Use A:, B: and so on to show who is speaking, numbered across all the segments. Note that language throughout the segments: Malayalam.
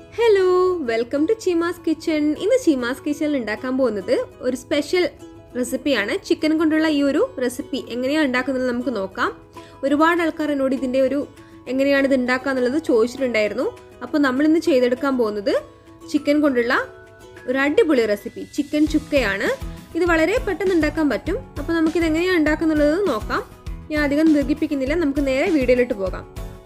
A: hello welcome to Cheema's kitchen ഇന്ന് ചീമാസ് കിച്ചണിൽ ഉണ്ടാക്കാൻ പോകുന്നത് ഒരു സ്പെഷ്യൽ റെസിപ്പിയാണ് ചിക്കൻ കൊണ്ടുള്ള ഈ ഒരു റെസിപ്പി എങ്ങനെയാണ് ഉണ്ടാക്കുന്നത് നമുക്ക് നോക്കാം ഒരുപാട് ആൾക്കാർ എന്നോട് ഇതിൻ്റെ ഒരു എങ്ങനെയാണ് ഇത് ഉണ്ടാക്കുക എന്നുള്ളത് ചോദിച്ചിട്ടുണ്ടായിരുന്നു അപ്പോൾ നമ്മളിന്ന് ചെയ്തെടുക്കാൻ പോകുന്നത് ചിക്കൻ കൊണ്ടുള്ള ഒരു അടിപൊളി റെസിപ്പി ചിക്കൻ ചുക്കയാണ് ഇത് വളരെ പെട്ടെന്ന് ഉണ്ടാക്കാൻ പറ്റും അപ്പോൾ നമുക്കിത് എങ്ങനെയാണ് ഉണ്ടാക്കുന്നുള്ളത് നോക്കാം ഞാൻ അധികം ദീർഘിപ്പിക്കുന്നില്ല നമുക്ക് നേരെ വീഡിയോയിലോട്ട് പോകാം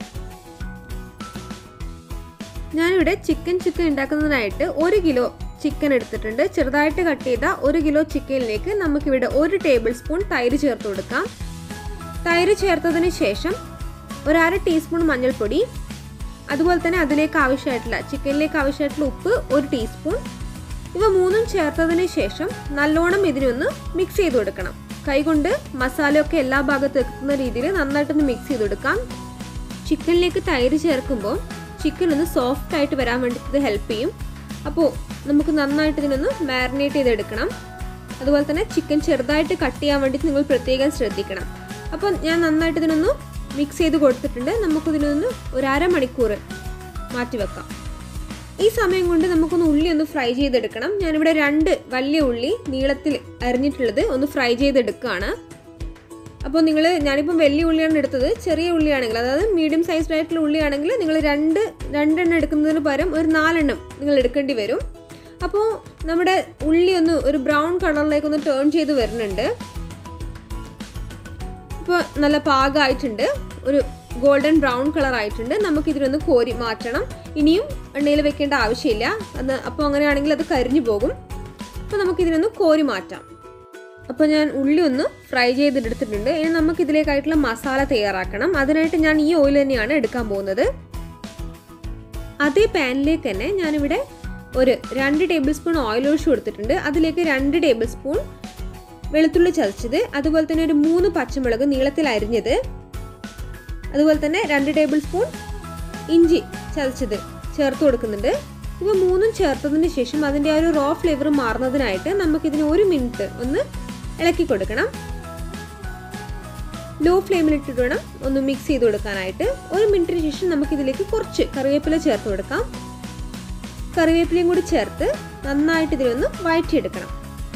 A: ഞാനിവിടെ ചിക്കൻ ചിക്കൻ ഉണ്ടാക്കുന്നതിനായിട്ട് ഒരു കിലോ ചിക്കൻ എടുത്തിട്ടുണ്ട് ചെറുതായിട്ട് കട്ട് ചെയ്ത ഒരു കിലോ ചിക്കനിലേക്ക് നമുക്കിവിടെ ഒരു ടേബിൾ സ്പൂൺ തൈര് ചേർത്ത് കൊടുക്കാം തൈര് ചേർത്തതിന് ശേഷം ഒരു അര ടീസ്പൂൺ മഞ്ഞൾപ്പൊടി അതുപോലെ തന്നെ അതിലേക്ക് ആവശ്യമായിട്ടുള്ള ചിക്കനിലേക്ക് ആവശ്യമായിട്ടുള്ള ഉപ്പ് ഒരു ടീസ്പൂൺ ഇവ മൂന്നും ചേർത്തതിന് ശേഷം നല്ലോണം ഇതിനൊന്ന് മിക്സ് ചെയ്ത് കൊടുക്കണം കൈകൊണ്ട് മസാലയൊക്കെ എല്ലാ ഭാഗത്തും എത്തുന്ന രീതിയിൽ നന്നായിട്ടൊന്ന് മിക്സ് ചെയ്ത് കൊടുക്കാം ചിക്കനിലേക്ക് തൈര് ചേർക്കുമ്പോൾ ചിക്കൻ ഒന്ന് സോഫ്റ്റ് ആയിട്ട് വരാൻ വേണ്ടിയിട്ട് ഇത് ഹെൽപ്പ് ചെയ്യും അപ്പോൾ നമുക്ക് നന്നായിട്ട് ഇതിനൊന്ന് മാരിനേറ്റ് ചെയ്തെടുക്കണം അതുപോലെ തന്നെ ചിക്കൻ ചെറുതായിട്ട് കട്ട് ചെയ്യാൻ വേണ്ടിയിട്ട് നിങ്ങൾ പ്രത്യേകം ശ്രദ്ധിക്കണം അപ്പോൾ ഞാൻ നന്നായിട്ട് ഇതിനൊന്ന് മിക്സ് ചെയ്ത് കൊടുത്തിട്ടുണ്ട് നമുക്കിതിനൊന്ന് ഒരു അരമണിക്കൂർ മാറ്റി വെക്കാം ഈ സമയം കൊണ്ട് നമുക്കൊന്ന് ഉള്ളി ഒന്ന് ഫ്രൈ ചെയ്തെടുക്കണം ഞാനിവിടെ രണ്ട് വലിയ ഉള്ളി നീളത്തിൽ അരിഞ്ഞിട്ടുള്ളത് ഒന്ന് ഫ്രൈ ചെയ്തെടുക്കുകയാണ് അപ്പോൾ നിങ്ങൾ ഞാനിപ്പം വലിയ ഉള്ളിയാണ് എടുത്തത് ചെറിയ ഉള്ളിയാണെങ്കിൽ അതായത് മീഡിയം സൈസ്ഡ് ആയിട്ടുള്ള ഉള്ളിയാണെങ്കിൽ നിങ്ങൾ രണ്ട് രണ്ടെണ്ണം എടുക്കുന്നതിന് പകരം ഒരു നാലെണ്ണം നിങ്ങൾ എടുക്കേണ്ടി വരും അപ്പോൾ നമ്മുടെ ഉള്ളി ഒന്ന് ഒരു ബ്രൗൺ കളറിലേക്ക് ഒന്ന് ടേൺ ചെയ്ത് വരുന്നുണ്ട് ഇപ്പോൾ നല്ല പാകമായിട്ടുണ്ട് ഒരു ഗോൾഡൻ ബ്രൗൺ കളർ ആയിട്ടുണ്ട് നമുക്ക് ഇതിനൊന്ന് കോരി മാറ്റണം ഇനിയും എണ്ണയിൽ വെക്കേണ്ട ആവശ്യമില്ല അത് അപ്പോൾ അങ്ങനെയാണെങ്കിൽ അത് കരിഞ്ഞു പോകും അപ്പോൾ നമുക്കിതിനൊന്ന് കോരി മാറ്റാം അപ്പോൾ ഞാൻ ഉള്ളി ഒന്ന് ഫ്രൈ ചെയ്തെടുത്തിട്ടുണ്ട് ഇനി നമുക്ക് ഇതിലേക്കായിട്ടുള്ള മസാല തയ്യാറാക്കണം അതിനായിട്ട് ഞാൻ ഈ ഓയിൽ തന്നെയാണ് എടുക്കാൻ പോകുന്നത് അതേ പാനിലേക്ക് തന്നെ ഞാനിവിടെ ഒരു രണ്ട് ടേബിൾ സ്പൂൺ ഓയിൽ ഒഴിച്ച് കൊടുത്തിട്ടുണ്ട് അതിലേക്ക് രണ്ട് ടേബിൾ സ്പൂൺ വെളുത്തുള്ളി ചതച്ചത് അതുപോലെ തന്നെ ഒരു മൂന്ന് പച്ചമുളക് നീളത്തിൽ അരിഞ്ഞത് അതുപോലെ തന്നെ രണ്ട് ടേബിൾ സ്പൂൺ ഇഞ്ചി ചതച്ചത് ചേർത്ത് കൊടുക്കുന്നുണ്ട് ഇവ മൂന്നും ചേർത്തതിന് ശേഷം അതിൻ്റെ ആ ഒരു റോ ഫ്ലേവർ മാറുന്നതിനായിട്ട് നമുക്കിതിന് ഒരു മിനിറ്റ് ഒന്ന് ഇളക്കി കൊടുക്കണം ലോ ഫ്ലെയിമിലിട്ടിട്ട് വേണം ഒന്ന് മിക്സ് ചെയ്ത് കൊടുക്കാനായിട്ട് ഒരു മിനിറ്റിന് ശേഷം നമുക്കിതിലേക്ക് കുറച്ച് കറിവേപ്പില ചേർത്ത് കൊടുക്കാം കറിവേപ്പിലയും കൂടി ചേർത്ത് നന്നായിട്ട് ഇതിലൊന്ന് വഴറ്റിയെടുക്കണം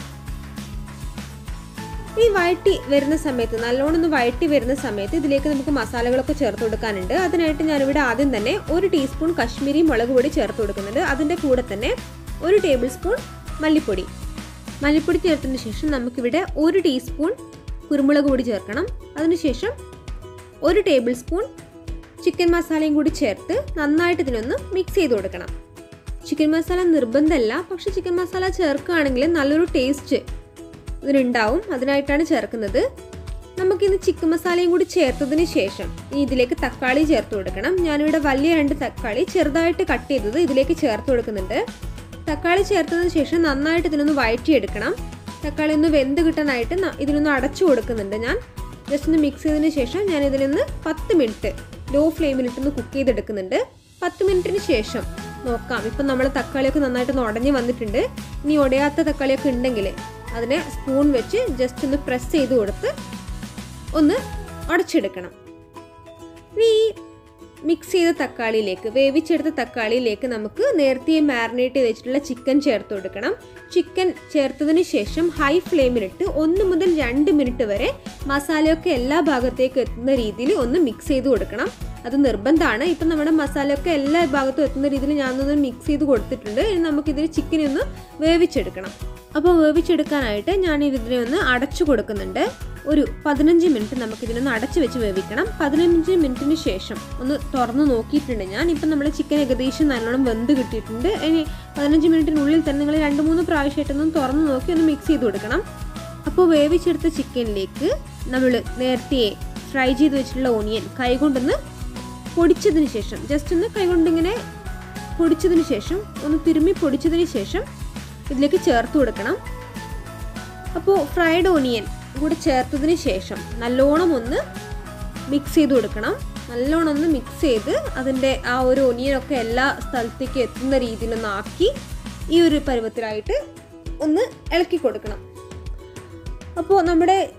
A: ഈ വഴറ്റി വരുന്ന സമയത്ത് നല്ലോണം ഒന്ന് വഴറ്റി വരുന്ന സമയത്ത് ഇതിലേക്ക് നമുക്ക് മസാലകളൊക്കെ ചേർത്ത് കൊടുക്കാനുണ്ട് അതിനായിട്ട് ഞാനിവിടെ ആദ്യം തന്നെ ഒരു ടീസ്പൂൺ കശ്മീരി മുളക് പൊടി ചേർത്ത് കൊടുക്കുന്നുണ്ട് അതിൻ്റെ കൂടെ തന്നെ ഒരു ടേബിൾ സ്പൂൺ മല്ലിപ്പൊടി മല്ലിപ്പൊടി ചേർത്തതിന് ശേഷം നമുക്കിവിടെ ഒരു ടീസ്പൂൺ കുരുമുളക് പൊടി ചേർക്കണം അതിനുശേഷം ഒരു ടേബിൾ സ്പൂൺ ചിക്കൻ മസാലയും കൂടി ചേർത്ത് നന്നായിട്ട് ഇതിനൊന്ന് മിക്സ് ചെയ്ത് കൊടുക്കണം ചിക്കൻ മസാല നിർബന്ധമല്ല പക്ഷെ ചിക്കൻ മസാല ചേർക്കുകയാണെങ്കിൽ നല്ലൊരു ടേസ്റ്റ് ഇതിനുണ്ടാവും അതിനായിട്ടാണ് ചേർക്കുന്നത് നമുക്കിന്ന് ചിക്കൻ മസാലയും കൂടി ചേർത്തതിന് ശേഷം ഇനി ഇതിലേക്ക് തക്കാളി ചേർത്ത് കൊടുക്കണം ഞാനിവിടെ വലിയ രണ്ട് തക്കാളി ചെറുതായിട്ട് കട്ട് ചെയ്തത് ഇതിലേക്ക് ചേർത്ത് കൊടുക്കുന്നുണ്ട് തക്കാളി ചേർത്തതിന് ശേഷം നന്നായിട്ട് ഇതിനൊന്ന് വഴറ്റിയെടുക്കണം തക്കാളി ഒന്ന് വെന്ത് കിട്ടാനായിട്ട് ഇതിനൊന്ന് അടച്ചു കൊടുക്കുന്നുണ്ട് ഞാൻ ജസ്റ്റ് ഒന്ന് മിക്സ് ചെയ്തതിന് ശേഷം ഞാൻ ഇതിനൊന്ന് പത്ത് മിനിറ്റ് ലോ ഫ്ലെയിമിലിട്ടൊന്ന് കുക്ക് ചെയ്തെടുക്കുന്നുണ്ട് പത്ത് മിനിറ്റിന് ശേഷം നോക്കാം ഇപ്പം നമ്മൾ തക്കാളിയൊക്കെ നന്നായിട്ട് ഉടഞ്ഞ് വന്നിട്ടുണ്ട് ഇനി ഉടയാത്ത തക്കാളിയൊക്കെ ഉണ്ടെങ്കിൽ അതിനെ സ്പൂൺ വെച്ച് ജസ്റ്റ് ഒന്ന് പ്രസ് ചെയ്ത് കൊടുത്ത് ഒന്ന് ഉടച്ചെടുക്കണം ഈ മിക്സ് ചെയ്ത തക്കാളിയിലേക്ക് വേവിച്ചെടുത്ത തക്കാളിയിലേക്ക് നമുക്ക് നേരത്തെ മാരിനേറ്റ് ചെയ്ത് വെച്ചിട്ടുള്ള ചിക്കൻ ചേർത്ത് കൊടുക്കണം ചിക്കൻ ചേർത്തതിന് ശേഷം ഹൈ ഫ്ലെയിമിലിട്ട് ഒന്ന് മുതൽ രണ്ട് മിനിറ്റ് വരെ മസാലയൊക്കെ എല്ലാ ഭാഗത്തേക്കും എത്തുന്ന രീതിയിൽ ഒന്ന് മിക്സ് ചെയ്ത് കൊടുക്കണം അത് നിർബന്ധമാണ് ഇപ്പം നമ്മുടെ മസാലയൊക്കെ എല്ലാ ഭാഗത്തും എത്തുന്ന രീതിയിൽ ഞാനൊന്ന് മിക്സ് ചെയ്ത് കൊടുത്തിട്ടുണ്ട് ഇനി നമുക്കിതിൽ ചിക്കനെ ഒന്ന് വേവിച്ചെടുക്കണം അപ്പോൾ വേവിച്ചെടുക്കാനായിട്ട് ഞാൻ ഇതിനെ ഒന്ന് അടച്ചു കൊടുക്കുന്നുണ്ട് ഒരു പതിനഞ്ച് മിനിറ്റ് നമുക്കിതിനൊന്ന് അടച്ചു വെച്ച് വേവിക്കണം പതിനഞ്ച് മിനിറ്റിന് ശേഷം ഒന്ന് തുറന്ന് നോക്കിയിട്ടുണ്ട് ഞാൻ ഇപ്പം നമ്മൾ ചിക്കൻ ഏകദേശം നല്ലോണം വെന്ത് കിട്ടിയിട്ടുണ്ട് ഇനി പതിനഞ്ച് മിനിറ്റിനുള്ളിൽ തന്നെ നിങ്ങൾ രണ്ട് മൂന്ന് പ്രാവശ്യമായിട്ടൊന്ന് തുറന്ന് നോക്കി ഒന്ന് മിക്സ് ചെയ്ത് കൊടുക്കണം അപ്പോൾ വേവിച്ചെടുത്ത ചിക്കനിലേക്ക് നമ്മൾ നേരത്തെ ഫ്രൈ ചെയ്ത് വെച്ചിട്ടുള്ള ഓണിയൻ കൈകൊണ്ടൊന്ന് പൊടിച്ചതിന് ശേഷം ജസ്റ്റ് ഒന്ന് കൈകൊണ്ടിങ്ങനെ പൊടിച്ചതിന് ശേഷം ഒന്ന് തിരുമ്മി പൊടിച്ചതിന് ശേഷം ഇതിലേക്ക് ചേർത്ത് കൊടുക്കണം അപ്പോൾ ഫ്രൈഡ് ഓണിയൻ കൂടെ ചേർത്തതിന് ശേഷം നല്ലോണം ഒന്ന് മിക്സ് ചെയ്ത് കൊടുക്കണം നല്ലോണം ഒന്ന് മിക്സ് ചെയ്ത് അതിൻ്റെ ആ ഒരു ഒനിയനൊക്കെ എല്ലാ സ്ഥലത്തേക്ക് എത്തുന്ന രീതിയിലൊന്ന് ആക്കി ഈ ഒരു പരുവത്തിലായിട്ട് ഒന്ന് ഇളക്കി കൊടുക്കണം അപ്പോൾ നമ്മുടെ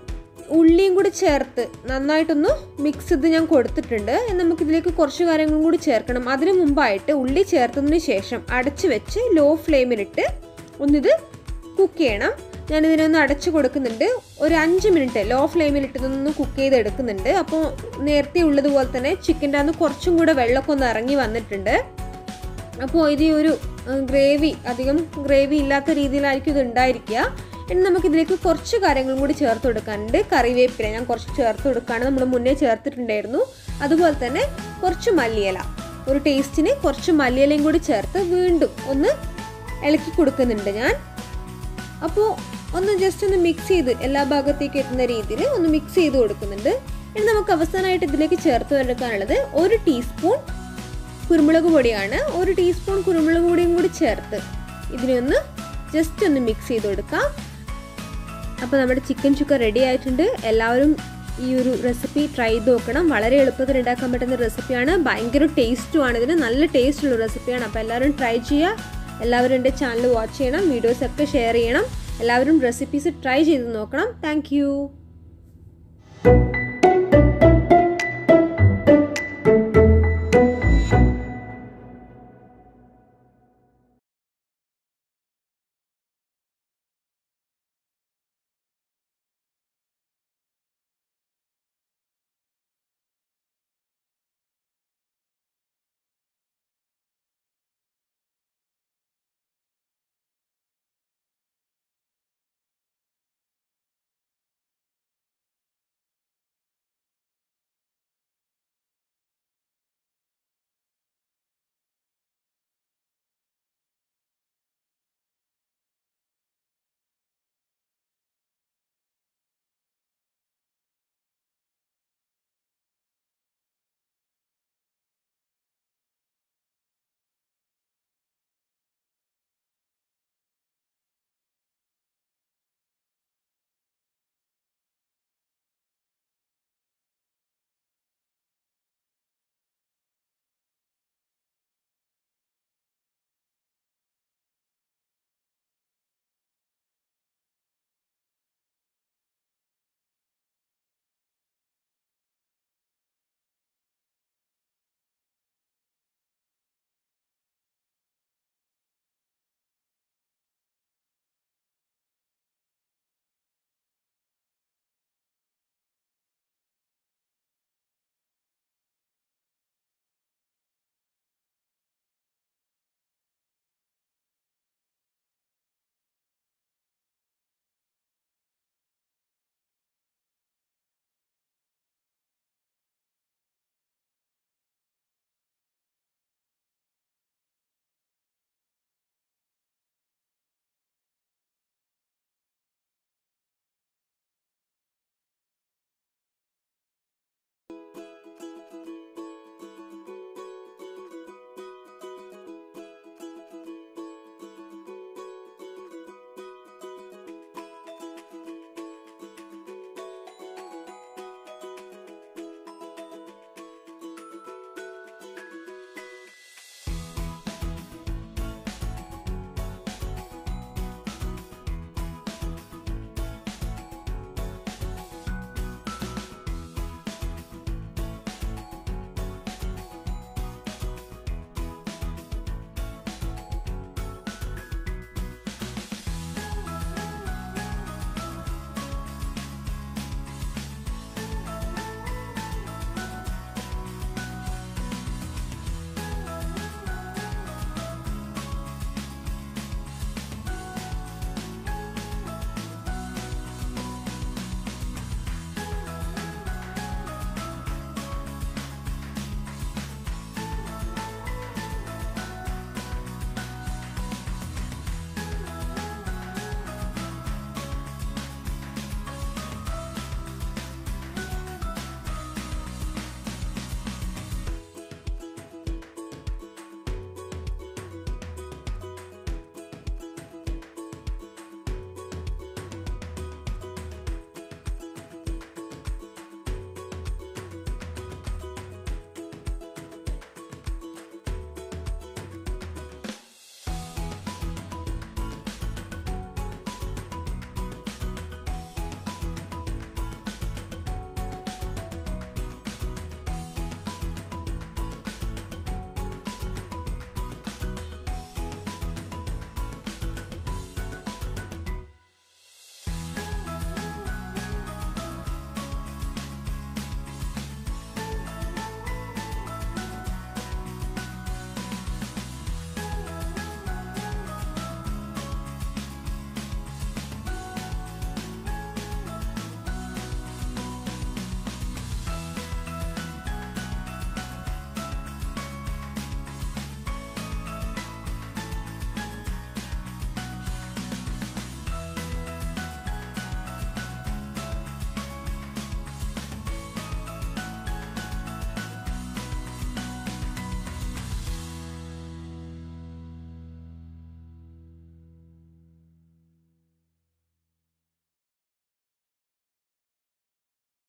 A: ഉള്ളിയും കൂടി ചേർത്ത് നന്നായിട്ടൊന്ന് മിക്സ് ചെയ്ത് ഞാൻ കൊടുത്തിട്ടുണ്ട് ഇനി നമുക്കിതിലേക്ക് കുറച്ച് കാര്യങ്ങളും കൂടി ചേർക്കണം അതിനു മുമ്പായിട്ട് ഉള്ളി ചേർത്തതിന് ശേഷം അടച്ചു വെച്ച് ലോ ഫ്ലെയിമിലിട്ട് ഒന്നിത് കുക്ക് ചെയ്യണം ഞാനിതിനൊന്ന് അടച്ചു കൊടുക്കുന്നുണ്ട് ഒരു അഞ്ച് മിനിറ്റ് ലോ ഫ്ലെയിമിലിട്ട് ഇതൊന്ന് കുക്ക് ചെയ്തെടുക്കുന്നുണ്ട് അപ്പോൾ നേരത്തെ ഉള്ളതുപോലെ തന്നെ ചിക്കൻ്റെ അന്ന് കുറച്ചും കൂടെ വെള്ളമൊക്കെ ഒന്ന് ഇറങ്ങി വന്നിട്ടുണ്ട് അപ്പോൾ ഇത് ഒരു ഗ്രേവി അധികം ഗ്രേവി ഇല്ലാത്ത രീതിയിലായിരിക്കും ഇത് ഉണ്ടായിരിക്കുക ഇനി നമുക്കിതിലേക്ക് കുറച്ച് കാര്യങ്ങളും കൂടി ചേർത്ത് കൊടുക്കാനുണ്ട് കറിവേപ്പില ഞാൻ കുറച്ച് ചേർത്ത് കൊടുക്കുകയാണ് നമ്മൾ മുന്നേ ചേർത്തിട്ടുണ്ടായിരുന്നു അതുപോലെ തന്നെ കുറച്ച് മല്ലിയില ഒരു ടേസ്റ്റിന് കുറച്ച് മല്ലിയിലയും കൂടി ചേർത്ത് വീണ്ടും ഒന്ന് ഇളക്കി കൊടുക്കുന്നുണ്ട് ഞാൻ അപ്പോൾ ഒന്ന് ജസ്റ്റ് ഒന്ന് മിക്സ് ചെയ്ത് എല്ലാ ഭാഗത്തേക്കും എത്തുന്ന രീതിയിൽ ഒന്ന് മിക്സ് ചെയ്ത് കൊടുക്കുന്നുണ്ട് ഇനി നമുക്ക് അവസാനമായിട്ട് ഇതിലേക്ക് ചേർത്ത് എടുക്കാനുള്ളത് ഒരു ടീസ്പൂൺ കുരുമുളക് പൊടിയാണ് ഒരു ടീസ്പൂൺ കുരുമുളക് പൊടിയും കൂടി ചേർത്ത് ഇതിനെ ഒന്ന് ജസ്റ്റ് ഒന്ന് മിക്സ് ചെയ്ത് കൊടുക്കാം അപ്പോൾ നമ്മുടെ ചിക്കൻ ചുക്ക റെഡി ആയിട്ടുണ്ട് എല്ലാവരും ഈ ഒരു റെസിപ്പി ട്രൈ ചെയ്ത് നോക്കണം വളരെ എളുപ്പത്തിൽ ഉണ്ടാക്കാൻ പറ്റുന്ന റെസിപ്പിയാണ് ഭയങ്കര ടേസ്റ്റുമാണ് ഇതിന് നല്ല ടേസ്റ്റുള്ള റെസിപ്പിയാണ് അപ്പോൾ എല്ലാവരും ട്രൈ ചെയ്യുക എല്ലാവരും എൻ്റെ ചാനൽ വാച്ച് ചെയ്യണം വീഡിയോസൊക്കെ ഷെയർ ചെയ്യണം എല്ലാവരും റെസിപ്പീസ് ട്രൈ ചെയ്ത് നോക്കണം താങ്ക്